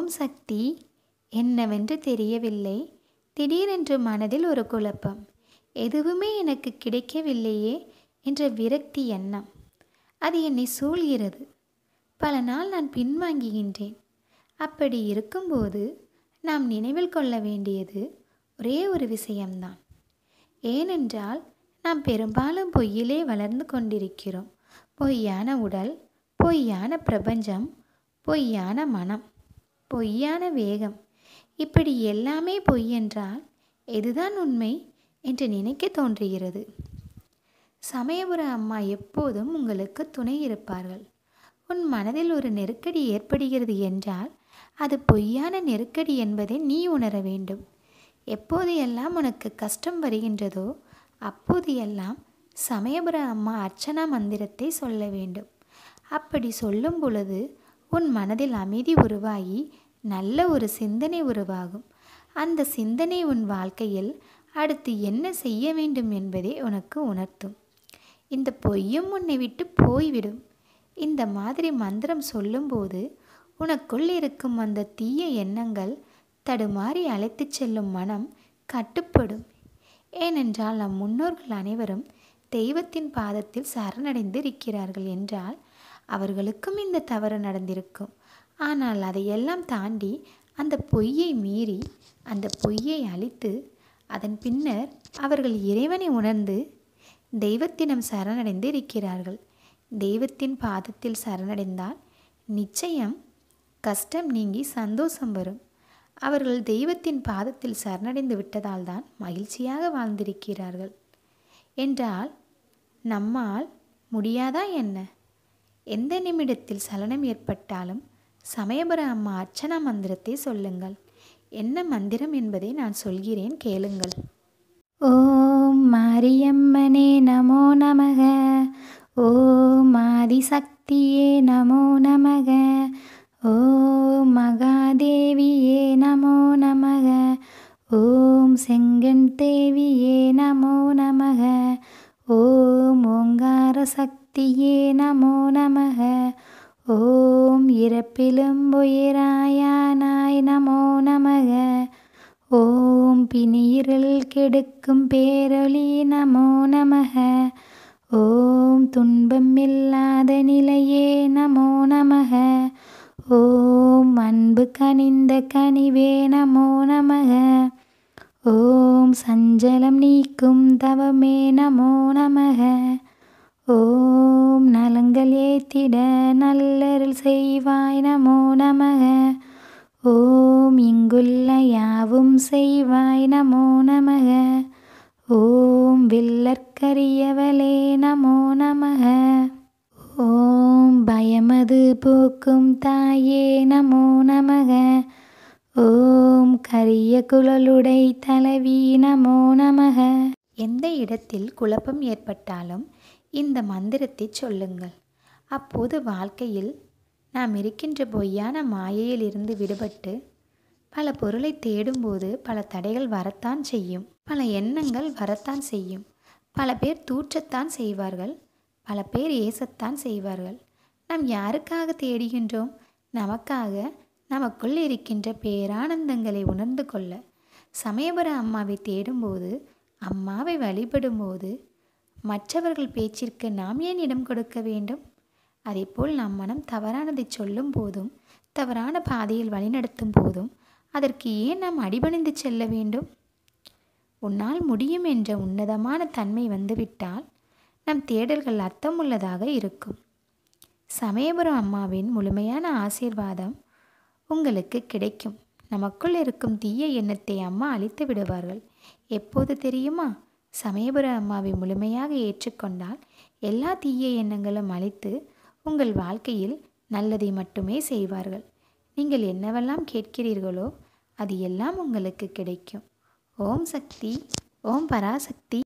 ஓம் சக்தி என்னவென்று தெரியவில்லை திடீரென்று மனதில் ஒரு குழப்பம் எதுவுமே எனக்கு கிடைக்கவில்லையே என்ற விரக்தி எண்ணம் அது என்னை சூழ்கிறது பல நாள் நான் பின்வாங்குகின்றேன் அப்படி இருக்கும்போது நாம் நினைவில் கொள்ள வேண்டியது ஒரே ஒரு விஷயம்தான் ஏனென்றால் நாம் பெரும்பாலும் பொய்யிலே வளர்ந்து கொண்டிருக்கிறோம் பொய்யான உடல் பொய்யான பிரபஞ்சம் பொய்யான மனம் பொய்யான வேகம் இப்படி எல்லாமே பொய் என்றால் எதுதான் உண்மை என்று நினைக்க தோன்றுகிறது சமயபுர அம்மா எப்போதும் உங்களுக்கு துணை இருப்பார்கள் உன் மனதில் ஒரு நெருக்கடி ஏற்படுகிறது என்றால் அது பொய்யான நெருக்கடி என்பதை நீ உணர வேண்டும் எப்போது எல்லாம் உனக்கு கஷ்டம் வருகின்றதோ அப்போது எல்லாம் சமயபுர அம்மா அர்ச்சனா மந்திரத்தை சொல்ல வேண்டும் அப்படி சொல்லும் பொழுது உன் மனதில் அமைதி உருவாகி நல்ல ஒரு சிந்தனை உருவாகும் அந்த சிந்தனை உன் வாழ்க்கையில் அடுத்து என்ன செய்ய வேண்டும் என்பதை உனக்கு உணர்த்தும் இந்த பொய்யும் உன்னை விட்டு போய்விடும் இந்த மாதிரி மந்திரம் சொல்லும்போது உனக்குள் இருக்கும் அந்த தீய எண்ணங்கள் தடுமாறி அழைத்துச் செல்லும் மனம் கட்டுப்படும் ஏனென்றால் நம் முன்னோர்கள் அனைவரும் தெய்வத்தின் பாதத்தில் சரணடைந்து இருக்கிறார்கள் என்றால் அவர்களுக்கும் இந்த தவறு நடந்திருக்கும் ஆனால் அதையெல்லாம் தாண்டி அந்த பொய்யை மீறி அந்த பொய்யை அழித்து அதன் பின்னர் அவர்கள் இறைவனை உணர்ந்து தெய்வத்தினம் சரணடைந்து இருக்கிறார்கள் தெய்வத்தின் பாதத்தில் சரணடைந்தால் நிச்சயம் கஷ்டம் நீங்கி சந்தோஷம் வரும் அவர்கள் தெய்வத்தின் பாதத்தில் சரணடைந்து விட்டதால் தான் மகிழ்ச்சியாக வாழ்ந்திருக்கிறார்கள் என்றால் நம்மால் முடியாதா என்ன எந்த நிமிடத்தில் சலனம் ஏற்பட்டாலும் சமயபுர அம்மா அர்ச்சனா மந்திரத்தை சொல்லுங்கள் என்ன மந்திரம் என்பதை நான் சொல்கிறேன் கேளுங்கள் ஓம் மாரியம்மனே நமோ நமக ஓம் ஆதிசக்தியே நமோ நமக ஓம் மகாதேவியே நமோ நமக ஓம் செங்கன் தேவியே நமோ நமக ஓம் ஓங்கார சக்தியே நமோ நமக ஓம் இறப்பிலும் உயிராயானாய் நமோ நமக ஓம் பிணியிருள் கெடுக்கும் பேரொளி நமோ நமக ஓம் துன்பம் இல்லாத நிலையே நமோ நமக ஓம் அன்பு கனிந்த கனிவே நமோ நமக ஓம் சஞ்சலம் நீக்கும் தவமே நமோ நமக ஓம் நலங்கள் ஏத்திட நல்லருள் செய்வாய் நமோ நமக ஓம் இங்குள்ள யாவும் செய்வாய் நமோ நமக ஓம் வில்லற்கரியவளே நமோ நமக ஓம் பயமது போக்கும் தாயே நமோ நமக ஓம் கரிய குழலுடை தலைவி நமோ நமக எந்த இடத்தில் குழப்பம் ஏற்பட்டாலும் இந்த மந்திரத்தை சொல்லுங்கள் அப்போது வாழ்க்கையில் நாம் இருக்கின்ற பொய்யான மாயையிலிருந்து விடுபட்டு பல பொருளை தேடும்போது பல தடைகள் வரத்தான் செய்யும் பல எண்ணங்கள் வரத்தான் செய்யும் பல பேர் தூற்றத்தான் செய்வார்கள் பல பேர் ஏசத்தான் செய்வார்கள் நாம் யாருக்காக தேடுகின்றோம் நமக்காக நமக்குள் இருக்கின்ற பேரானந்தங்களை உணர்ந்து கொள்ள சமயபுர அம்மாவை தேடும்போது அம்மாவை வழிபடும்போது மற்றவர்கள் பேச்சிற்கு நாம் ஏன் இடம் கொடுக்க வேண்டும் அதேபோல் நம் மனம் தவறானதை சொல்லும் போதும் தவறான பாதையில் வழிநடத்தும் போதும் அதற்கு ஏன் நாம் அடிபணிந்து செல்ல வேண்டும் உன்னால் முடியும் என்ற உன்னதமான தன்மை வந்துவிட்டால் நம் தேடல்கள் அர்த்தமுள்ளதாக இருக்கும் சமயபுரம் அம்மாவின் முழுமையான ஆசீர்வாதம் உங்களுக்கு கிடைக்கும் நமக்குள் இருக்கும் தீய எண்ணத்தை அம்மா அழித்து விடுவார்கள் எப்போது தெரியுமா சமயபுர அம்மாவை முழுமையாக ஏற்றுக்கொண்டால் எல்லா தீய எண்ணங்களும் அழித்து உங்கள் வாழ்க்கையில் நல்லதை மட்டுமே செய்வார்கள் நீங்கள் என்னவெல்லாம் கேட்கிறீர்களோ அது எல்லாம் உங்களுக்கு கிடைக்கும் ஓம் சக்தி ஓம் பராசக்தி